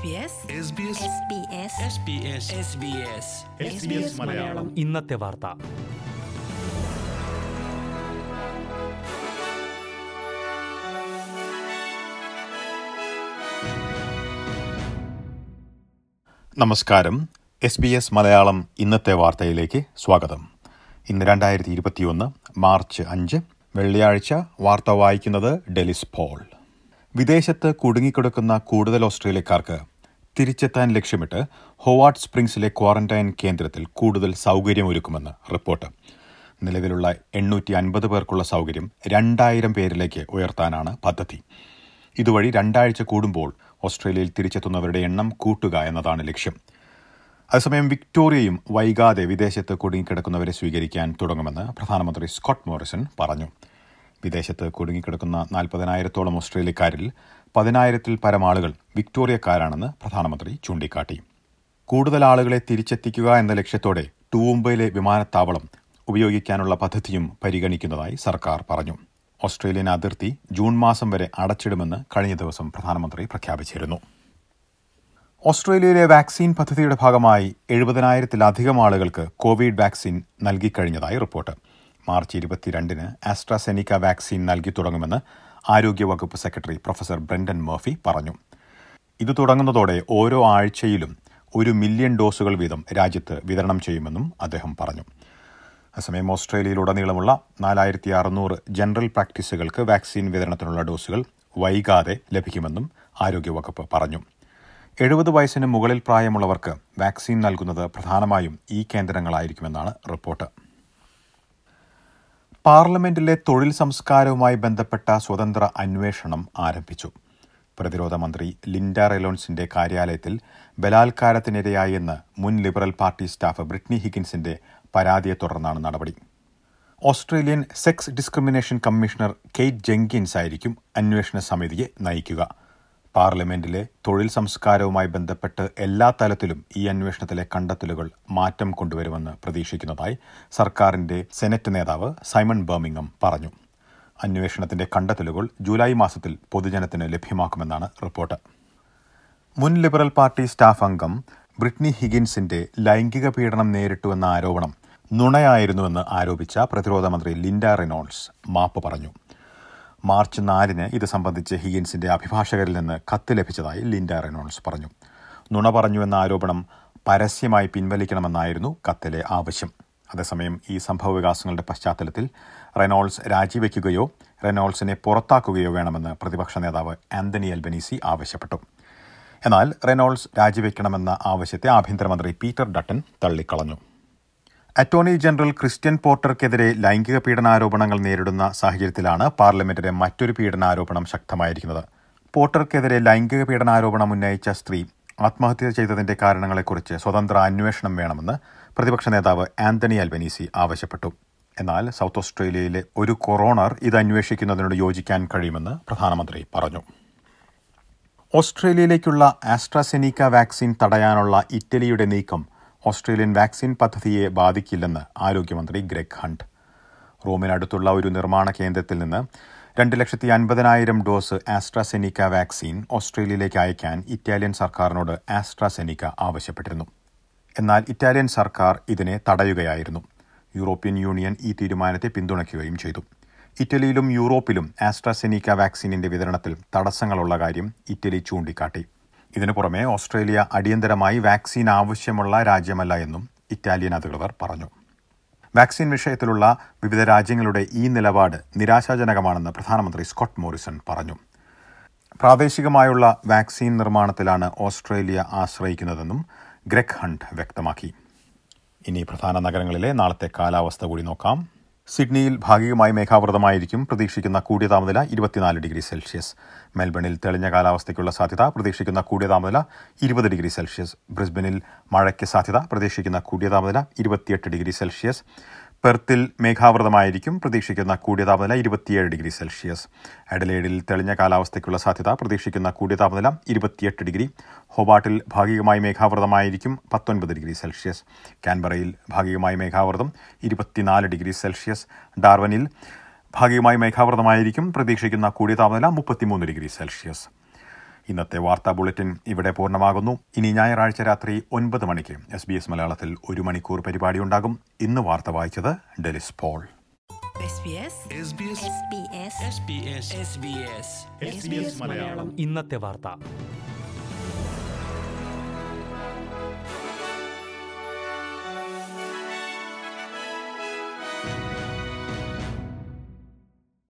മലയാളം ഇന്നത്തെ വാർത്ത നമസ്കാരം എസ് ബി എസ് മലയാളം ഇന്നത്തെ വാർത്തയിലേക്ക് സ്വാഗതം ഇന്ന് രണ്ടായിരത്തി ഇരുപത്തിയൊന്ന് മാർച്ച് അഞ്ച് വെള്ളിയാഴ്ച വാർത്ത വായിക്കുന്നത് ഡെലിസ് പോൾ വിദേശത്ത് കുടുങ്ങിക്കിടക്കുന്ന കൂടുതൽ ഓസ്ട്രേലിയക്കാർക്ക് തിരിച്ചെത്താൻ ലക്ഷ്യമിട്ട് ഹോവാർഡ് സ്പ്രിംഗ്സിലെ ക്വാറന്റൈൻ കേന്ദ്രത്തിൽ കൂടുതൽ സൗകര്യമൊരുക്കുമെന്ന് റിപ്പോർട്ട് നിലവിലുള്ള എണ്ണൂറ്റി അൻപത് പേർക്കുള്ള സൗകര്യം രണ്ടായിരം പേരിലേക്ക് ഉയർത്താനാണ് പദ്ധതി ഇതുവഴി രണ്ടാഴ്ച കൂടുമ്പോൾ ഓസ്ട്രേലിയയിൽ തിരിച്ചെത്തുന്നവരുടെ എണ്ണം കൂട്ടുക എന്നതാണ് ലക്ഷ്യം അതേസമയം വിക്ടോറിയയും വൈകാതെ വിദേശത്ത് കുടുങ്ങിക്കിടക്കുന്നവരെ സ്വീകരിക്കാൻ തുടങ്ങുമെന്ന് പ്രധാനമന്ത്രി സ്കോട്ട് മോറിസൺ പറഞ്ഞു വിദേശത്ത് കുടുങ്ങിക്കിടക്കുന്ന നാൽപ്പതിനായിരത്തോളം ഓസ്ട്രേലിയക്കാരിൽ പതിനായിരത്തിൽ പരം ആളുകൾ വിക്ടോറിയക്കാരാണെന്ന് പ്രധാനമന്ത്രി ചൂണ്ടിക്കാട്ടി കൂടുതൽ ആളുകളെ തിരിച്ചെത്തിക്കുക എന്ന ലക്ഷ്യത്തോടെ ടൂംബയിലെ വിമാനത്താവളം ഉപയോഗിക്കാനുള്ള പദ്ധതിയും പരിഗണിക്കുന്നതായി സർക്കാർ പറഞ്ഞു ഓസ്ട്രേലിയൻ അതിർത്തി ജൂൺ മാസം വരെ അടച്ചിടുമെന്ന് കഴിഞ്ഞ ദിവസം പ്രധാനമന്ത്രി പ്രഖ്യാപിച്ചിരുന്നു ഓസ്ട്രേലിയയിലെ വാക്സിൻ പദ്ധതിയുടെ ഭാഗമായി എഴുപതിനായിരത്തിലധികം ആളുകൾക്ക് കോവിഡ് വാക്സിൻ നൽകിക്കഴിഞ്ഞതായി റിപ്പോർട്ട് മാർച്ച് ഇരുപത്തിരണ്ടിന് ആസ്ട്രാസെനിക്ക വാക്സിൻ നൽകി തുടങ്ങുമെന്ന് ആരോഗ്യവകുപ്പ് സെക്രട്ടറി പ്രൊഫസർ ബ്രണ്ടൻ മർഫി പറഞ്ഞു ഇത് തുടങ്ങുന്നതോടെ ഓരോ ആഴ്ചയിലും ഒരു മില്യൺ ഡോസുകൾ വീതം രാജ്യത്ത് വിതരണം ചെയ്യുമെന്നും അദ്ദേഹം പറഞ്ഞു അസമയം ഓസ്ട്രേലിയയിലുടനീളമുള്ള നാലായിരത്തി അറുന്നൂറ് ജനറൽ പ്രാക്ടീസുകൾക്ക് വാക്സിൻ വിതരണത്തിനുള്ള ഡോസുകൾ വൈകാതെ ലഭിക്കുമെന്നും ആരോഗ്യവകുപ്പ് പറഞ്ഞു എഴുപത് വയസ്സിന് മുകളിൽ പ്രായമുള്ളവർക്ക് വാക്സിൻ നൽകുന്നത് പ്രധാനമായും ഈ കേന്ദ്രങ്ങളായിരിക്കുമെന്നാണ് റിപ്പോർട്ട് പാർലമെന്റിലെ തൊഴിൽ സംസ്കാരവുമായി ബന്ധപ്പെട്ട സ്വതന്ത്ര അന്വേഷണം ആരംഭിച്ചു പ്രതിരോധ മന്ത്രി ലിൻഡ റെലോൺസിന്റെ കാര്യാലയത്തിൽ ബലാത്കാരത്തിനിരയായെന്ന് മുൻ ലിബറൽ പാർട്ടി സ്റ്റാഫ് ബ്രിട്നി ഹിഗിൻസിന്റെ പരാതിയെ തുടർന്നാണ് നടപടി Australian sex discrimination commissioner Kate Jenkins ആയിരിക്കും അന്വേഷണ സമിതിയെ നയിക്കുക പാർലമെന്റിലെ തൊഴിൽ സംസ്കാരവുമായി ബന്ധപ്പെട്ട് എല്ലാ തലത്തിലും ഈ അന്വേഷണത്തിലെ കണ്ടെത്തലുകൾ മാറ്റം കൊണ്ടുവരുമെന്ന് പ്രതീക്ഷിക്കുന്നതായി സർക്കാരിന്റെ സെനറ്റ് നേതാവ് സൈമൺ ബർമിംഗം പറഞ്ഞു അന്വേഷണത്തിന്റെ കണ്ടെത്തലുകൾ ജൂലൈ മാസത്തിൽ പൊതുജനത്തിന് ലഭ്യമാക്കുമെന്നാണ് റിപ്പോർട്ട് മുൻ ലിബറൽ പാർട്ടി സ്റ്റാഫ് അംഗം ബ്രിട്നി ഹിഗിൻസിന്റെ ലൈംഗിക പീഡനം നേരിട്ടുവെന്ന ആരോപണം നുണയായിരുന്നുവെന്ന് ആരോപിച്ച പ്രതിരോധ മന്ത്രി ലിൻഡ റെനോൾഡ്സ് മാപ്പ് പറഞ്ഞു മാർച്ച് നാലിന് ഇത് സംബന്ധിച്ച് ഹിഗിൻസിന്റെ അഭിഭാഷകരിൽ നിന്ന് കത്ത് ലഭിച്ചതായി ലിൻഡ റെനോൾഡ്സ് പറഞ്ഞു നുണ പറഞ്ഞുവെന്ന ആരോപണം പരസ്യമായി പിൻവലിക്കണമെന്നായിരുന്നു കത്തിലെ ആവശ്യം അതേസമയം ഈ സംഭവ വികാസങ്ങളുടെ പശ്ചാത്തലത്തിൽ റെനോൾഡ്സ് രാജിവെക്കുകയോ റെനോൾഡ്സിനെ പുറത്താക്കുകയോ വേണമെന്ന് പ്രതിപക്ഷ നേതാവ് ആന്റണി അൽബനീസി ആവശ്യപ്പെട്ടു എന്നാൽ റെനോൾഡ്സ് രാജിവെക്കണമെന്ന ആവശ്യത്തെ ആഭ്യന്തരമന്ത്രി പീറ്റർ ഡട്ടൻ തള്ളിക്കളഞ്ഞു അറ്റോർണി ജനറൽ ക്രിസ്ത്യൻ പോർട്ടർക്കെതിരെ ലൈംഗിക പീഡനാരോപണങ്ങൾ നേരിടുന്ന സാഹചര്യത്തിലാണ് പാർലമെന്റിലെ മറ്റൊരു പീഡനാരോപണം ശക്തമായിരിക്കുന്നത് പോർട്ടർക്കെതിരെ ലൈംഗിക പീഡനാരോപണം ഉന്നയിച്ച സ്ത്രീ ആത്മഹത്യ ചെയ്തതിന്റെ കാരണങ്ങളെക്കുറിച്ച് സ്വതന്ത്ര അന്വേഷണം വേണമെന്ന് പ്രതിപക്ഷ നേതാവ് ആന്റണി അൽബനീസി ആവശ്യപ്പെട്ടു എന്നാൽ സൗത്ത് ഓസ്ട്രേലിയയിലെ ഒരു കൊറോണർ ഇത് അന്വേഷിക്കുന്നതിനോട് യോജിക്കാൻ കഴിയുമെന്ന് പ്രധാനമന്ത്രി പറഞ്ഞു ഓസ്ട്രേലിയയിലേക്കുള്ള ആസ്ട്രാസെനിക്ക വാക്സിൻ തടയാനുള്ള ഇറ്റലിയുടെ നീക്കം ഓസ്ട്രേലിയൻ വാക്സിൻ പദ്ധതിയെ ബാധിക്കില്ലെന്ന് ആരോഗ്യമന്ത്രി ഗ്രെഗ് ഹണ്ട് റോമിനടുത്തുള്ള ഒരു നിർമ്മാണ കേന്ദ്രത്തിൽ നിന്ന് രണ്ട് ലക്ഷത്തി അൻപതിനായിരം ഡോസ് ആസ്ട്രാസെനിക്ക വാക്സിൻ ഓസ്ട്രേലിയയിലേക്ക് അയക്കാൻ ഇറ്റാലിയൻ സർക്കാരിനോട് ആസ്ട്രാസെനിക്ക ആവശ്യപ്പെട്ടിരുന്നു എന്നാൽ ഇറ്റാലിയൻ സർക്കാർ ഇതിനെ തടയുകയായിരുന്നു യൂറോപ്യൻ യൂണിയൻ ഈ തീരുമാനത്തെ പിന്തുണയ്ക്കുകയും ചെയ്തു ഇറ്റലിയിലും യൂറോപ്പിലും ആസ്ട്രാസെനിക്ക വാക്സിനിന്റെ വിതരണത്തിൽ തടസ്സങ്ങളുള്ള കാര്യം ഇറ്റലി ചൂണ്ടിക്കാട്ടി ഇതിനു പുറമെ ഓസ്ട്രേലിയ അടിയന്തരമായി വാക്സിൻ ആവശ്യമുള്ള രാജ്യമല്ല എന്നും ഇറ്റാലിയൻ അധികൃതർ പറഞ്ഞു വാക്സിൻ വിഷയത്തിലുള്ള വിവിധ രാജ്യങ്ങളുടെ ഈ നിലപാട് നിരാശാജനകമാണെന്ന് പ്രധാനമന്ത്രി സ്കോട്ട് മോറിസൺ പറഞ്ഞു പ്രാദേശികമായുള്ള വാക്സിൻ നിർമ്മാണത്തിലാണ് ഓസ്ട്രേലിയ ആശ്രയിക്കുന്നതെന്നും ഗ്രെഗ് ഹണ്ട് വ്യക്തമാക്കി ഇനി പ്രധാന നഗരങ്ങളിലെ നാളത്തെ കാലാവസ്ഥ കൂടി നോക്കാം സിഡ്നിയിൽ ഭാഗികമായി മേഘാവൃതമായിരിക്കും പ്രതീക്ഷിക്കുന്ന കൂടിയ താപനില ഇരുപത്തിനാല് ഡിഗ്രി സെൽഷ്യസ് മെൽബണിൽ തെളിഞ്ഞ കാലാവസ്ഥയ്ക്കുള്ള സാധ്യത പ്രതീക്ഷിക്കുന്ന കൂടിയ താപനില ഇരുപത് ഡിഗ്രി സെൽഷ്യസ് ബ്രിസ്ബനിൽ മഴയ്ക്ക് സാധ്യത പ്രതീക്ഷിക്കുന്ന കൂടിയ താപനില ഇരുപത്തിയെട്ട് ഡിഗ്രി സെൽഷ്യസ് പെർത്തിൽ മേഘാവൃതമായിരിക്കും പ്രതീക്ഷിക്കുന്ന കൂടിയ താപനില ഇരുപത്തിയേഴ് ഡിഗ്രി സെൽഷ്യസ് അഡലേഡിൽ തെളിഞ്ഞ കാലാവസ്ഥയ്ക്കുള്ള സാധ്യത പ്രതീക്ഷിക്കുന്ന കൂടിയ താപനില ഇരുപത്തിയെട്ട് ഡിഗ്രി ഹോബാട്ടിൽ ഭാഗികമായി മേഘാവൃതമായിരിക്കും പത്തൊൻപത് ഡിഗ്രി സെൽഷ്യസ് കാൻബറയിൽ ഭാഗികമായി മേഘാവൃതം ഇരുപത്തിനാല് ഡിഗ്രി സെൽഷ്യസ് ഡാർവനിൽ ഭാഗികമായി മേഘാവൃതമായിരിക്കും പ്രതീക്ഷിക്കുന്ന കൂടിയ താപനില മുപ്പത്തിമൂന്ന് ഡിഗ്രി സെൽഷ്യസ് ഇന്നത്തെ വാർത്താ ബുള്ളറ്റിൻ ഇവിടെ പൂർണ്ണമാകുന്നു ഇനി ഞായറാഴ്ച രാത്രി ഒൻപത് മണിക്ക് എസ് ബി എസ് മലയാളത്തിൽ ഒരു മണിക്കൂർ പരിപാടിയുണ്ടാകും ഇന്ന് വാർത്ത വായിച്ചത് Delys Paul SBS SBS SBS SBS SBS SBS Malayalam ഇന്നത്തെ വാർത്ത